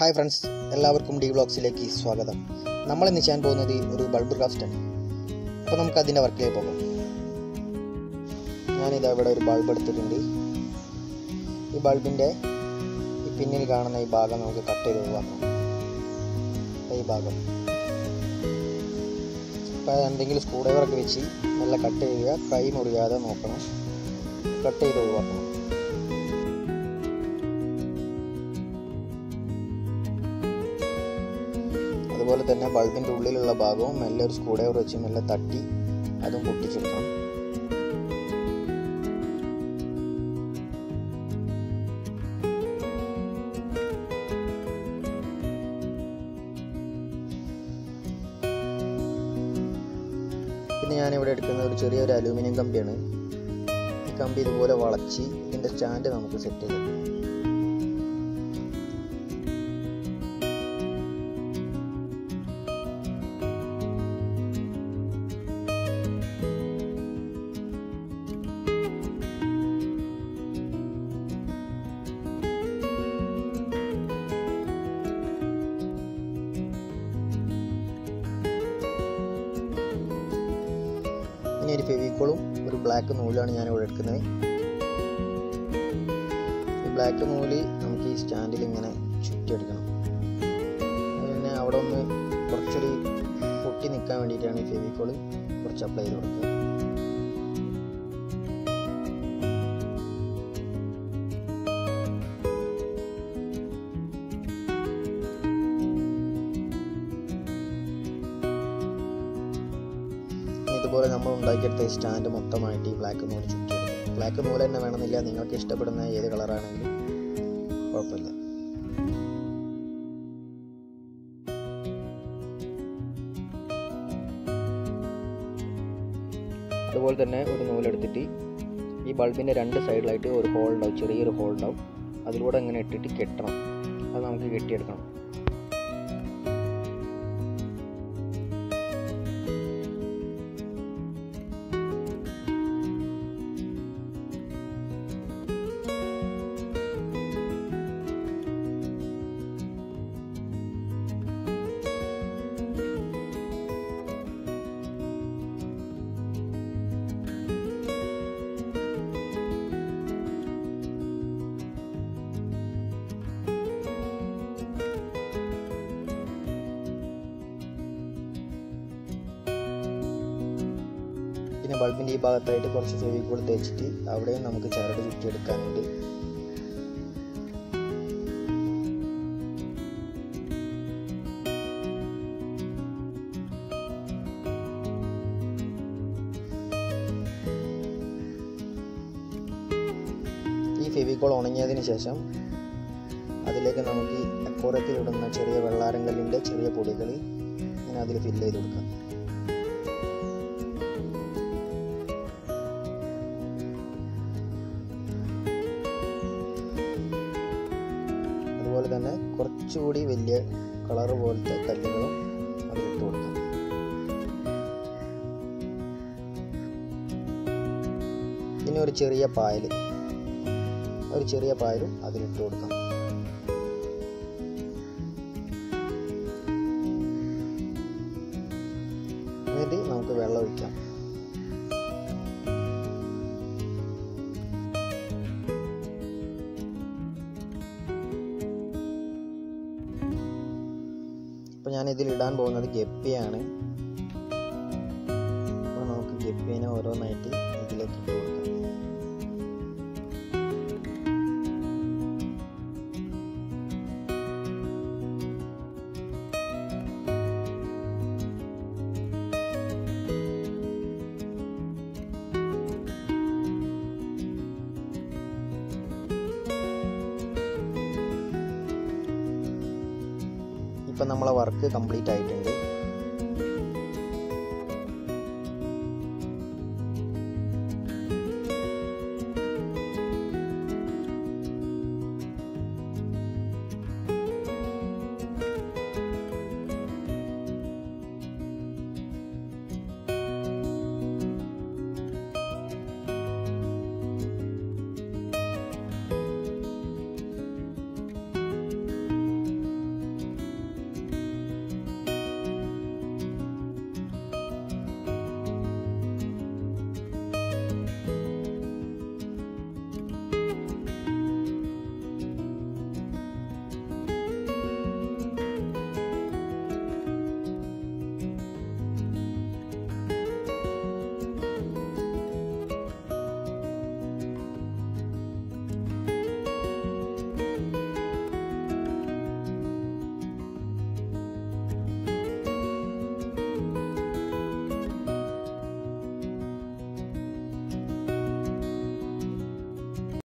hi friends എല്ലാവർക്കും D വ്ളോഗ്സിലേക്ക് സ്വാഗതം നമ്മൾ ഇന്ന് ചെയ്യാൻ പോകുന്നത് ഒരു ബൾബ് ക്രാഫ്റ്റ് ആണ് അപ്പോൾ നമുക്ക് അതിൻ്റെ വർക്കിലേക്ക് പോകാം ഞാനിത് ഇവിടെ ഒരു ബൾബ് എടുത്തിട്ടുണ്ട് ഈ ബൾബിൻ്റെ ഈ പിന്നിൽ കാണുന്ന ഈ ഭാഗം നമുക്ക് കട്ട് ചെയ്ത് ഒഴിവാക്കണം ദാ ഈ ഭാഗം അപ്പോൾ എന്തെങ്കിലും സ്ക്രൂ ഡ്രൈവറൊക്കെ വെച്ച് നല്ല കട്ട് ചെയ്യുക കൈ മുറിയാതെ നോക്കണം കട്ട് ചെയ്ത് ഒഴിവാക്കണം അതുപോലെ തന്നെ ബൾബിൻ്റെ ഉള്ളിലുള്ള ഭാഗവും മെല്ലെ ഒരു സ്ക്രൂ ഡ്രൈവർ വെച്ച് മെല്ലെ തട്ടി അതും പൊട്ടിച്ചെടുക്കണം പിന്നെ ഞാനിവിടെ എടുക്കുന്ന ഒരു ചെറിയൊരു അലൂമിനിയം കമ്പിയാണ് ഈ കമ്പി ഇതുപോലെ വളച്ച് ഇതിൻ്റെ സ്റ്റാൻഡ് നമുക്ക് സെറ്റ് ചെയ്ത് ഇനി ഒരു ഫെവിക്കോളും ഒരു ബ്ലാക്ക് നൂലാണ് ഞാൻ ഇവിടെ എടുക്കുന്നത് ഈ ബ്ലാക്ക് നൂല് നമുക്ക് ഈ സ്റ്റാൻഡിൽ ഇങ്ങനെ ചുറ്റിയെടുക്കണം പിന്നെ അവിടെ ഒന്ന് കുറച്ചൊരു പൊട്ടി നിൽക്കാൻ വേണ്ടിയിട്ടാണ് ഈ ഫെവിക്കോള് കുറച്ച് അപ്ലൈ ചെയ്ത് കൊടുക്കുക ഇതുപോലെ നമ്മൾ ഉണ്ടാക്കിയെടുത്ത ഈ സ്റ്റാൻഡ് മൊത്തമായിട്ട് ഈ ബ്ലാക്ക് നൂല് ചുറ്റിയെടുക്കും ബ്ലാക്ക് നൂല് തന്നെ വേണമെന്നില്ല നിങ്ങൾക്ക് ഇഷ്ടപ്പെടുന്ന ഏത് കളറാണെങ്കിലും കുഴപ്പമില്ല അതുപോലെ തന്നെ ഒരു നൂലെടുത്തിട്ട് ഈ ബൾബിൻ്റെ രണ്ട് സൈഡിലായിട്ട് ഒരു ഹോൾ ഉണ്ടാവും ചെറിയൊരു ഹോൾ ഉണ്ടാവും അതിലൂടെ ഇങ്ങനെ ഇട്ടിട്ട് കെട്ടണം അത് നമുക്ക് കെട്ടിയെടുക്കണം പിന്നെ ബൾബിൻ്റെ ഈ ഭാഗത്തായിട്ട് കുറച്ച് ഫെവിക്കോൾ തേച്ചിട്ട് അവിടെയും നമുക്ക് ചരട് ചുറ്റിയെടുക്കാനുണ്ട് ഈ ഫെവിക്കോൾ ഉണങ്ങിയതിന് ശേഷം അതിലേക്ക് നമുക്ക് ഈ അക്കോറത്തിൽ ഇടുന്ന ചെറിയ വെള്ളാരങ്കല്ലിൻ്റെ ചെറിയ പൊടികൾ ഇങ്ങനെ അതിൽ ഫില്ല് ചെയ്ത് കൊടുക്കാം അതുപോലെ തന്നെ കുറച്ചുകൂടി വലിയ കളർ പോലത്തെ കല്ലുകളും അതിലിട്ട് കൊടുക്കാം പിന്നെ ഒരു ചെറിയ പായൽ ഒരു ചെറിയ പായലും അതിലിട്ട് കൊടുക്കാം എന്നിട്ട് നമുക്ക് വെള്ളം ഒഴിക്കാം ഇപ്പൊ ഞാൻ ഇതിൽ ഇടാൻ പോകുന്നത് ഗപ്പിയാണ് അപ്പോൾ നമുക്ക് ഗപ്പിനെ ഓരോന്നായിട്ട് ഇതിലേക്ക് ഇട്ട് കൊടുക്കാം ഇപ്പം നമ്മളെ വർക്ക് കംപ്ലീറ്റ് ആയിട്ടുണ്ട്